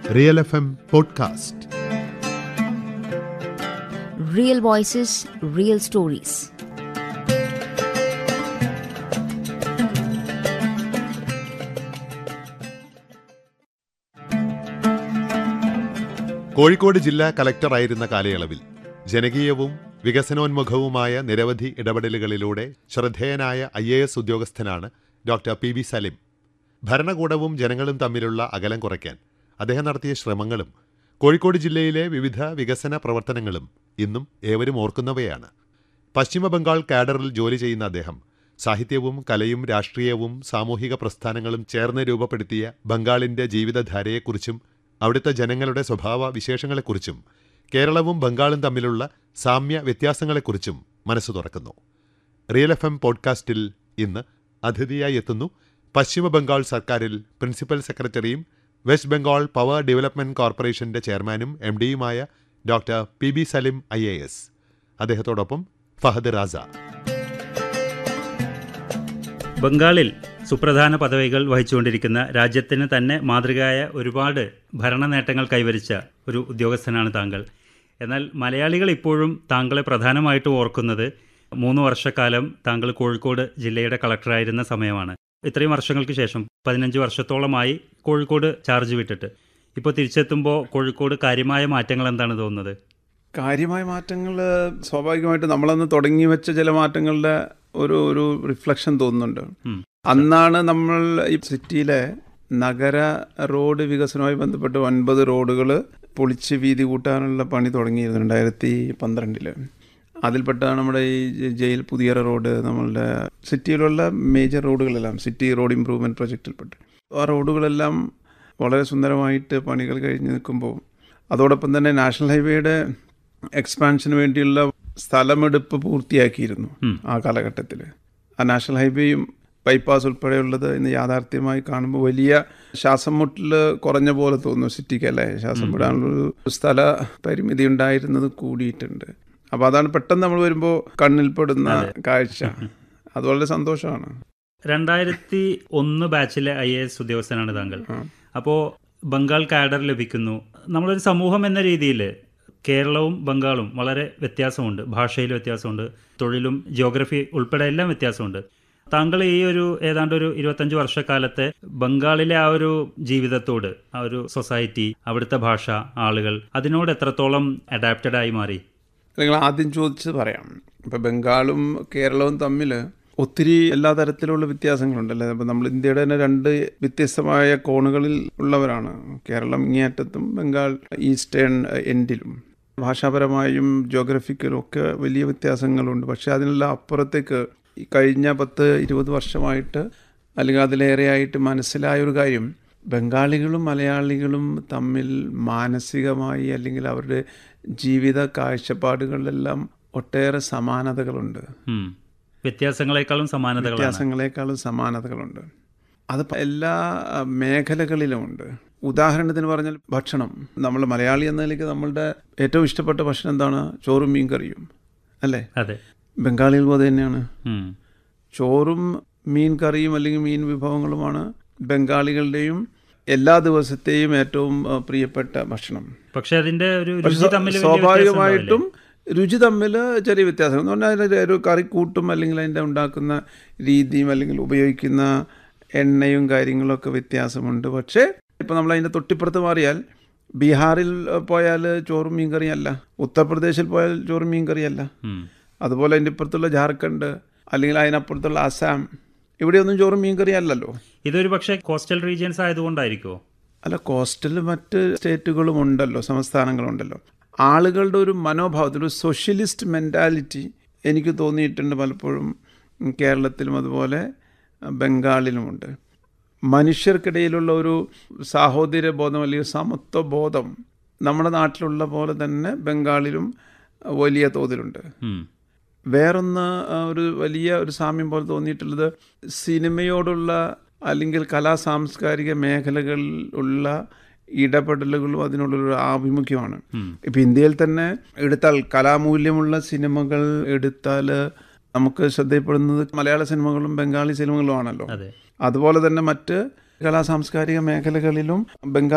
Real F M podcast Real voices, real stories. Kozhikode ജില്ലാ കലക്ടറായിരുന്ന കാലയളവിൽ ജനകീയവും വികസനോന്മുഖവുമായ നിരവധി ഇടപെടലുകളിലൂടെ ശ്രദ്ധേയനായ ഐ എ എസ് ഉദ്യോഗസ്ഥനാണ് ഡോക്ടർ പി ബി സലിം ഭരണകൂടവും ജനങ്ങളും തമ്മിലുള്ള അകലം കുറയ്ക്കാൻ അദ്ദേഹം നടത്തിയ ശ്രമങ്ങളും കോഴിക്കോട് ജില്ലയിലെ വിവിധ വികസന പ്രവർത്തനങ്ങളും ഇന്നും ഏവരും ഓർക്കുന്നവയാണ് പശ്ചിമ ബംഗാൾ കാഡറിൽ ജോലി ചെയ്യുന്ന അദ്ദേഹം സാഹിത്യവും കലയും രാഷ്ട്രീയവും സാമൂഹിക പ്രസ്ഥാനങ്ങളും ചേർന്ന് രൂപപ്പെടുത്തിയ ബംഗാളിന്റെ ജീവിതധാരയെക്കുറിച്ചും അവിടുത്തെ ജനങ്ങളുടെ സ്വഭാവ വിശേഷങ്ങളെക്കുറിച്ചും കേരളവും ബംഗാളും തമ്മിലുള്ള സാമ്യ വ്യത്യാസങ്ങളെക്കുറിച്ചും മനസ്സ് തുറക്കുന്നു റിയൽ എഫ് എം പോഡ്കാസ്റ്റിൽ ഇന്ന് അതിഥിയായി എത്തുന്നു പശ്ചിമ ബംഗാൾ സർക്കാരിൽ പ്രിൻസിപ്പൽ സെക്രട്ടറിയും വെസ്റ്റ് ബംഗാൾ പവർ ഡെവലപ്മെന്റ് കോർപ്പറേഷന്റെ ചെയർമാനും എം ഡിയുമായ doctor P B Salim I A S അദ്ദേഹത്തോടൊപ്പം ഫഹദ് റാസ ബംഗാളിൽ സുപ്രധാന പദവികൾ വഹിച്ചുകൊണ്ടിരിക്കുന്ന രാജ്യത്തിന് തന്നെ മാതൃകയായ ഒരുപാട് ഭരണ നേട്ടങ്ങൾ കൈവരിച്ച ഒരു ഉദ്യോഗസ്ഥനാണ് താങ്കൾ എന്നാൽ മലയാളികൾ ഇപ്പോഴും താങ്കളെ പ്രധാനമായിട്ടും ഓർക്കുന്നത് മൂന്ന് വർഷക്കാലം താങ്കൾ കോഴിക്കോട് ജില്ലയുടെ കളക്ടറായിരുന്ന സമയമാണ് ഇത്രയും വർഷങ്ങൾക്ക് ശേഷം പതിനഞ്ച് വർഷത്തോളമായി കോഴിക്കോട് ചാർജ് വിട്ടിട്ട് ഇപ്പോൾ തിരിച്ചെത്തുമ്പോൾ കോഴിക്കോട് കാര്യമായ മാറ്റങ്ങൾ എന്താണ് തോന്നുന്നത് കാര്യമായ മാറ്റങ്ങൾ സ്വാഭാവികമായിട്ട് നമ്മളന്ന് തുടങ്ങി വെച്ച ചില മാറ്റങ്ങളുടെ ഒരു ഒരു റിഫ്ലക്ഷൻ തോന്നുന്നുണ്ട് ഉം. അന്നാണ് നമ്മൾ ഈ സിറ്റിയിലെ നഗര റോഡ് വികസനവുമായി ബന്ധപ്പെട്ട് ഒൻപത് റോഡുകൾ പൊളിച്ച് വീതി കൂട്ടാനുള്ള പണി തുടങ്ങിയിരുന്നു രണ്ടായിരത്തി പന്ത്രണ്ടില് അതിൽപ്പെട്ടാണ് നമ്മുടെ ഈ ജ- ജയിൽ പുതിയറ റോഡ് നമ്മളുടെ സിറ്റിയിലുള്ള മേജർ റോഡുകളെല്ലാം സിറ്റി റോഡ് ഇമ്പ്രൂവ്മെൻറ്റ് പ്രൊജക്റ്റിൽപ്പെട്ട് ആ റോഡുകളെല്ലാം വളരെ സുന്ദരമായിട്ട് പണികൾ കഴിഞ്ഞ് നിൽക്കുമ്പോൾ അതോടൊപ്പം തന്നെ നാഷണൽ ഹൈവേയുടെ എക്സ്പാൻഷന് വേണ്ടിയുള്ള സ്ഥലമെടുപ്പ് പൂർത്തിയാക്കിയിരുന്നു ഉം. ആ കാലഘട്ടത്തിൽ ആ നാഷണൽ ഹൈവേയും ബൈപ്പാസ് ഉൾപ്പെടെയുള്ളത് ഇന്ന് യാഥാർത്ഥ്യമായി കാണുമ്പോൾ വലിയ ശ്വാസം മുട്ടൽ കുറഞ്ഞ പോലെ തോന്നുന്നു സിറ്റിക്ക് അല്ലേ ശ്വാസം വിടാനുള്ളൊരു സ്ഥല പരിമിതി ഉണ്ടായിരുന്നത് കൂടിയിട്ടുണ്ട് അപ്പോൾ അതാണ് പെട്ടെന്ന് നമ്മൾ വരുമ്പോൾ കണ്ണിൽപ്പെടുന്ന കാഴ്ച അത് വളരെ സന്തോഷമാണ് രണ്ടായിരത്തി ഒന്ന് ബാച്ചിലെ ഐ എ എസ് ഉദ്യോഗസ്ഥനാണ് താങ്കൾ ആ. അപ്പോൾ ബംഗാൾ കാഡർ ലഭിക്കുന്നു നമ്മളൊരു സമൂഹം എന്ന രീതിയിൽ കേരളവും ബംഗാളും വളരെ വ്യത്യാസമുണ്ട് ഭാഷയിൽ വ്യത്യാസമുണ്ട് തൊഴിലും ജിയോഗ്രഫി ഉൾപ്പെടെ എല്ലാം വ്യത്യാസമുണ്ട് താങ്കൾ ഈ ഒരു ഏതാണ്ട് ഒരു ഇരുപത്തഞ്ച് വർഷക്കാലത്തെ ബംഗാളിലെ ആ ഒരു ജീവിതത്തോട് ആ ഒരു സൊസൈറ്റി അവിടുത്തെ ഭാഷ ആളുകൾ അതിനോട് എത്രത്തോളം അഡാപ്റ്റഡ് ആയി മാറി നിങ്ങൾ ആദ്യം ചോദിച്ചത് പറയാം ഇപ്പം ബംഗാളും കേരളവും തമ്മിൽ ഒത്തിരി എല്ലാ തരത്തിലുള്ള വ്യത്യാസങ്ങളുണ്ടല്ലേ അപ്പം നമ്മൾ ഇന്ത്യയുടെ തന്നെ രണ്ട് വ്യത്യസ്തമായ കോണുകളിൽ ഉള്ളവരാണ് കേരളം ഇങ്ങേയറ്റത്തും ബംഗാൾ ഈസ്റ്റേൺ എൻഡിലും ഭാഷാപരമായും ജോഗ്രഫിക്കലും ഒക്കെ വലിയ വ്യത്യാസങ്ങളുണ്ട് പക്ഷേ അതിനെല്ലാം അപ്പുറത്തേക്ക് ഈ കഴിഞ്ഞ പത്ത് ഇരുപത് വർഷമായിട്ട് അല്ലെങ്കിൽ അതിലേറെയായിട്ട് മനസ്സിലായ ഒരു കാര്യം ബംഗാളികളും മലയാളികളും തമ്മിൽ മാനസികമായി അല്ലെങ്കിൽ അവരുടെ ജീവിത കാഴ്ചപ്പാടുകളിലെല്ലാം ഒട്ടേറെ സമാനതകളുണ്ട് ഉം. വ്യത്യാസങ്ങളെക്കാളും സമാനതകളാണ് വ്യത്യാസങ്ങളെക്കാളും സമാനതകളുണ്ട് അത് പ- എല്ലാ അഹ്, മേഖലകളിലും ഉണ്ട് ഉദാഹരണത്തിന് പറഞ്ഞാൽ ഭക്ഷണം നമ്മൾ മലയാളി എന്ന നിലയ്ക്ക് നമ്മളുടെ ഏറ്റവും ഇഷ്ടപ്പെട്ട ഭക്ഷണം എന്താണ് ചോറും മീൻ കറിയും അല്ലേ അതെ ബംഗാളികളും അത് തന്നെയാണ് ഉം. ചോറും മീൻ കറിയും അല്ലെങ്കിൽ മീൻ വിഭവങ്ങളുമാണ് ബംഗാളികളുടെയും എല്ലാ ദിവസത്തെയും ഏറ്റവും അഹ്, പ്രിയപ്പെട്ട ഭക്ഷണം പക്ഷെ അതിന്റെ ഒരു പക്ഷെ രുചി തമ്മിൽ വലിയ സ്വാഭാവികമായിട്ടും വ്യത്യാസം രുചി തമ്മിൽ ചെറിയ വ്യത്യാസം എന്ന് പറഞ്ഞാൽ അതിൻ്റെ ഒരു കറിക്കൂട്ടും അല്ലെങ്കിൽ അതിൻ്റെ ഉണ്ടാക്കുന്ന രീതിയും അല്ലെങ്കിൽ ഉപയോഗിക്കുന്ന എണ്ണയും കാര്യങ്ങളൊക്കെ വ്യത്യാസമുണ്ട് പക്ഷേ ഇപ്പം നമ്മൾ അതിൻ്റെ തൊട്ടിപ്പുറത്ത് മാറിയാൽ ബീഹാറിൽ പോയാൽ ചോറും മീൻ കറിയല്ല ഉത്തർപ്രദേശിൽ പോയാൽ ചോറും മീൻ കറിയല്ല ഉം. അതുപോലെ അതിൻ്റെ ഇപ്പുറത്തുള്ള ജാർഖണ്ഡ് അല്ലെങ്കിൽ അതിനപ്പുറത്തുള്ള അസാം ഇവിടെയൊന്നും ചോറും മീൻ കറി അല്ലല്ലോ ഇതൊരു പക്ഷേ കോസ്റ്റൽ റീജിയൻസ് ആയതുകൊണ്ടായിരിക്കുമോ അല്ല കോസ്റ്റൽ മറ്റ് സ്റ്റേറ്റുകളും ഉണ്ടല്ലോ സംസ്ഥാനങ്ങളുണ്ടല്ലോ ആളുകളുടെ ഒരു മനോഭാവത്തിൽ ഒരു സോഷ്യലിസ്റ്റ് മെൻറ്റാലിറ്റി എനിക്ക് തോന്നിയിട്ടുണ്ട് പലപ്പോഴും കേരളത്തിലും അതുപോലെ ബംഗാളിലുമുണ്ട് മനുഷ്യർക്കിടയിലുള്ള ഒരു സാഹോദര്യ ബോധം അല്ലെങ്കിൽ സമത്വ ബോധം നമ്മുടെ നാട്ടിലുള്ള പോലെ തന്നെ ബംഗാളിലും വലിയ തോതിലുണ്ട് ഉം. വേറൊന്ന് ആ, ഒരു വലിയ ഒരു സാമ്യം പോലെ തോന്നിയിട്ടുള്ളത് സിനിമയോടുള്ള അല്ലെങ്കിൽ കലാ സാംസ്കാരിക മേഖലകളിൽ ഉള്ള ഇടപെടലുകളും അതിനുള്ളൊരു ആഭിമുഖ്യമാണ് ഇപ്പം ഇന്ത്യയിൽ തന്നെ എടുത്താൽ കലാമൂല്യമുള്ള സിനിമകൾ എടുത്താൽ നമുക്ക് ശ്രദ്ധയപ്പെടുന്നത് മലയാള സിനിമകളും ബംഗാളി സിനിമകളും ആണല്ലോ അതെ അതുപോലെ തന്നെ മറ്റ് കലാ സാംസ്കാരിക മേഖലകളിലും ബംഗാൾ